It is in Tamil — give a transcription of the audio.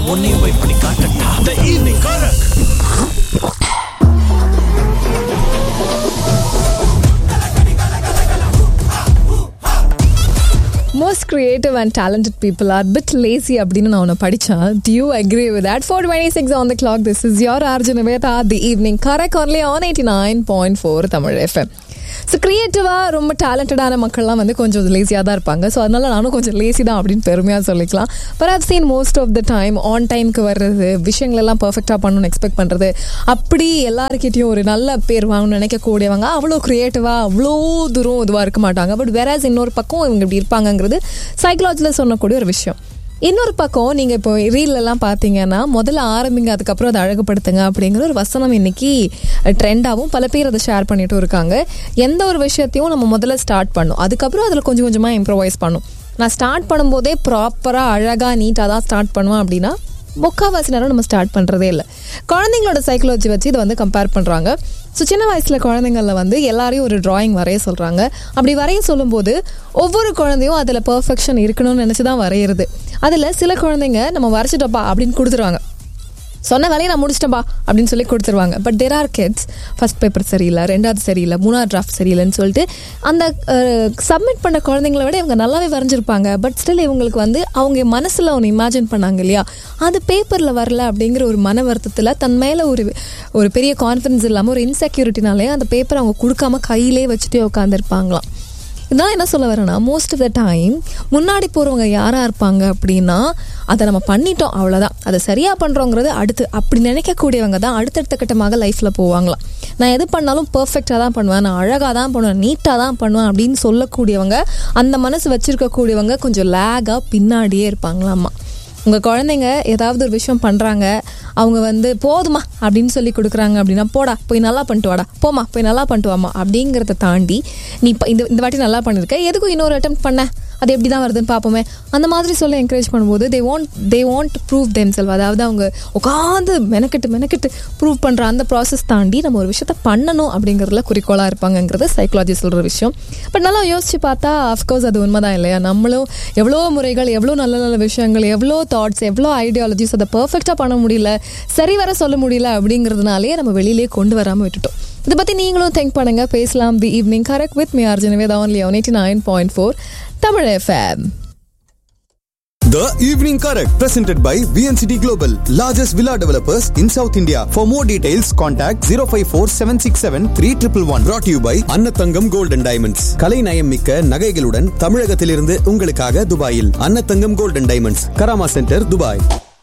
உன்னையும் போய் பண்ணி காட்டட்டா the evening correct most creative and talented people are bit lazy அப்படின்னு நான் ஒன்று படித்தேன் do you agree with that four twenty six on the clock this is your Arjun Veda the evening correct only on eighty nine point four Tamil FM so க்ரியேட்டிவாக ரொம்ப டேலண்டடான மக்கள்லாம் வந்து கொஞ்சம் லேசியாக தான் இருப்பாங்க ஸோ அதனால நானும் கொஞ்சம் லேசி தான் அப்படின்னு பெருமையாக சொல்லிக்கலாம் but I've seen most of the time on டைம்க்கு வர்றது விஷயங்களெல்லாம் பர்ஃபெக்டாக பண்ணணும்னு எக்ஸ்பெக்ட் பண்ணுறது அப்படி எல்லாருக்கிட்டையும் ஒரு நல்ல பேர் வாங்கணும்னு நினைக்கக்கூடியவங்க அவ்வளோ க்ரியேட்டிவாக அவ்வளோ தூரம் இதுவாக இருக்க மாட்டாங்க பட் வேறாஸ் இன்னொரு பக்கம் இவங்க இப்படி இருப்பாங்கங்கிறது சைக்கலாஜியில் சொன்னக்கூடிய ஒரு விஷயம் இன்னொரு பக்கம் நீங்கள் இப்போ ரீல்லாம் பார்த்தீங்கன்னா முதல்ல ஆரம்பிங்க அதுக்கப்புறம் அதை அழகுபடுத்துங்க அப்படிங்கிற ஒரு வசனம் இன்னைக்கு ட்ரெண்டாகவும் பல பேர் அதை ஷேர் பண்ணிட்டும் இருக்காங்க எந்த ஒரு விஷயத்தையும் நம்ம முதல்ல ஸ்டார்ட் பண்ணும் அதுக்கப்புறம் அதில் கொஞ்சம் கொஞ்சமாக இம்ப்ரவைஸ் பண்ணும் நான் ஸ்டார்ட் பண்ணும்போதே ப்ராப்பராக அழகாக நீட்டாக தான் ஸ்டார்ட் பண்ணுவேன் அப்படின்னா முக்கால்வாசி நேரம் நம்ம ஸ்டார்ட் பண்ணுறதே இல்லை குழந்தைங்களோட சைக்காலஜி வச்சு இதை வந்து கம்பேர் பண்ணுறாங்க ஸோ சின்ன வயசில் குழந்தைங்களில் வந்து எல்லாரையும் ஒரு டிராயிங் வரைய சொல்கிறாங்க அப்படி வரைய சொல்லும்போது ஒவ்வொரு குழந்தையும் அதில் பர்ஃபெக்ஷன் இருக்கணும்னு நினச்சி தான் வரைகிறது அதில் சில குழந்தைங்க நம்ம வரைச்சிட்டோப்பா அப்படின்னு கொடுத்துருவாங்க சொன்ன வேலையை நான் முடிச்சிட்டேன்பா அப்படின்னு சொல்லி கொடுத்துருவாங்க but there are kids first paper சரியில்லை ரெண்டாவது சரியில்லை மூணாவது டிராஃப்ட் சரியில்லைன்னு சொல்லிட்டு அந்த சப்மிட் பண்ண குழந்தைங்கள விட இவங்க நல்லாவே வரைஞ்சிருப்பாங்க பட் ஸ்டில் இவங்களுக்கு வந்து அவங்க மனசில் ஒன்று இமேஜின் பண்ணாங்க இல்லையா அது பேப்பரில் வரல அப்படிங்கிற ஒரு மன வருத்தத்தில் தன் மேலே ஒரு ஒரு பெரிய கான்ஃபிடன்ஸ் இல்லாமல் ஒரு இன்செக்யூரிட்டினாலே அந்த பேப்பரை அவங்க கொடுக்காம கையிலே வச்சுட்டே உட்காந்துருப்பாங்களாம் இதெல்லாம் என்ன சொல்ல வரேன்னா மோஸ்ட் ஆஃப் த டைம் முன்னாடி போகிறவங்க யாராக இருப்பாங்க அப்படின்னா அதை நம்ம பண்ணிட்டோம் அவ்வளோதான் அதை சரியாக பண்ணுறோங்கிறது அடுத்து அப்படி நினைக்கக்கூடியவங்க தான் அடுத்தடுத்த கட்டமாக லைஃப்பில் போவாங்களாம் நான் எது பண்ணாலும் பர்ஃபெக்டாக தான் பண்ணுவேன் நான் அழகாக தான் பண்ணுவேன் நீட்டாக தான் பண்ணுவேன் அப்படின்னு சொல்லக்கூடியவங்க அந்த மனசு வச்சுருக்கக்கூடியவங்க கொஞ்சம் லேகாக பின்னாடியே இருப்பாங்களாம்மா உங்கள் குழந்தைங்க ஏதாவது ஒரு விஷயம் பண்ணுறாங்க அவங்க வந்து போதுமா அப்படின்னு சொல்லி கொடுக்குறாங்க அப்படின்னா போடா போய் நல்லா பண்ணிட்டு வாடா போமா போய் நல்லா பண்ணிட்டு வாமா அப்படிங்கிறத தாண்டி நீ இப்போ இந்த இந்த வாட்டி நல்லா பண்ணியிருக்க எதுக்கும் இன்னொரு அட்டம் பண்ண அது எப்படி தான் வருதுன்னு பார்ப்போமே அந்த மாதிரி சொல்ல என்கரேஜ் பண்ணும்போது they want they want prove them self அதாவது அவங்க உட்காந்து மெனக்கெட்டு மெனக்கெட்டு ப்ரூவ் பண்ணுற அந்த ப்ராசஸ் தாண்டி நம்ம ஒரு விஷயத்த பண்ணணும் அப்படிங்கிறதுல குறிக்கோளாக இருப்பாங்கங்கிறது சைக்காலஜி சொல்கிற விஷயம் பட் நல்லா யோசிச்சு பார்த்தா அஃப்கோர்ஸ் அது உண்மைதான் இல்லையா நம்மளும் எவ்வளோ முறைகள் எவ்வளோ நல்ல நல்ல விஷயங்கள் எவ்வளோ தாட்ஸ் எவ்வளோ ஐடியாலஜிஸ் அதை பர்ஃபெக்டாக பண்ண முடியல சரி வர சொல்ல முடியல அப்படிங்கிறதுனாலே நம்ம வெளியிலே கொண்டு வராமல் விட்டுட்டோம் இதை பற்றி நீங்களும் திங்க் பண்ணுங்க பேசலாம் the evening correct with me Arjun Veda only on eighty nine point four Tamil FM The Evening Correct, presented by VNCT Global, largest villa developers in South India. For more details, contact 054 767 3111. Brought to you by Annathangam Gold and Diamonds. கலை நயம் மிக்க நகைகளுடன் தமிழகத்திலிருந்து உங்களுக்காக துபாயில் Annathangam Gold and Diamonds, Karama centre, Dubai